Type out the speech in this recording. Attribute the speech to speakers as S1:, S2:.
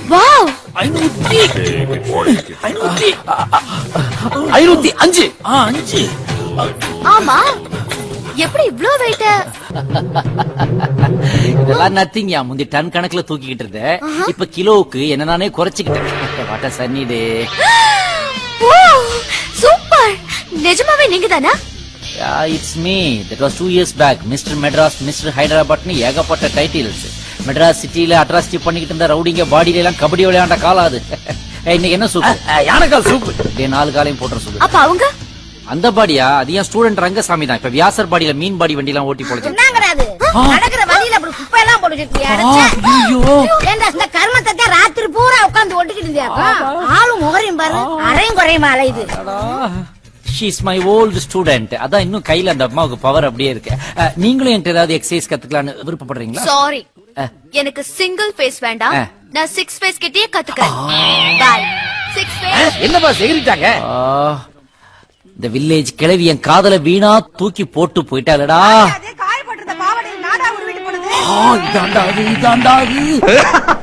S1: Wow
S2: ஐநூத்தி மூணு ஐநூத்தி ஐநூத்தி அஞ்சு ஆ அஞ்சு
S1: ஆமா எப்படி இவ்ளோ வெயிட்
S2: இதெல்லாம் நத்திங் யா முந்தி டன் கணக்குல தூக்கிக்கிட்டு இருந்தேன் இப்ப கிலோவுக்கு என்ன நானே குறைச்சிக்கிட்டேன் வாட்ட சன்னி டே
S1: சூப்பர் நிஜமாவே நீங்க தானா
S2: it's me that was two years back mister Madras mister ஹைதராபாத்னு ஏகப்பட்ட டைட்டில்ஸ் மெட்ராஸ் சிட்டில அட்ராசிட்டி பண்ணிக்கிட்டு இருந்த ரவுடிங்க பாடியில எல்லாம் கபடி விளையாண்ட காலம் அது ஏய், இன்னைக்கு என்ன சூப்பு யானைக்கால் சூப்பு டே நாலு காலையும் போட்டுற சூப்பு
S1: அப்ப அவங்க
S2: அந்த பாடியா அது என் ஸ்டூடெண்ட் ரங்கசாமி தான் இப்ப வியாசர் பாடியில மீன் பாடி வண்டி எல்லாம் ஓட்டி போடுச்சு
S3: என்னங்கிறது நடக்கிற வழியில அப்படி குப்பை எல்லாம் போட்டு வச்சிருக்கியா, அடைச்சே? ஏண்டா, இந்த கர்மத்தை தான் ராத்திரி பூரா உட்கார்ந்து ஒட்டிக்கிட்டு இருந்தியாக்கும் ஆளும் முகரையும் பாரு அரையும் குறையும் அலையுது
S2: ஷீஸ் மை ஓல்டு ஸ்டூடெண்ட் அதான் இன்னும் கையில அந்த அம்மாவுக்கு பவர் அப்படியே இருக்கு அஹ், நீங்களும் என்கிட்ட ஏதாவது எக்ஸசைஸ் கத்துக்கலாம்னு விருப்பப்படுறீங்களா
S1: சாரி
S2: அஹ்.
S1: எனக்கு சிங்கிள் ஃபேஸ் வேண்டாம்
S2: ஆ.
S1: நான் சிக்ஸ் ஃபேஸ் கிட்டயே கத்துக்கிறேன் பாய் சிக்ஸ் ஃபேஸ்
S2: என்னப்பா செகிரிட்டாங்க இந்த வில்லேஜ் கிழவி என் காதல வீணா தூக்கி போட்டு போயிட்டாளடா
S3: காயப்பட்டிருந்த பாவடையில் நாடா உருவிட்டு போனது
S2: இதாண்டா அது இதாண்டா அது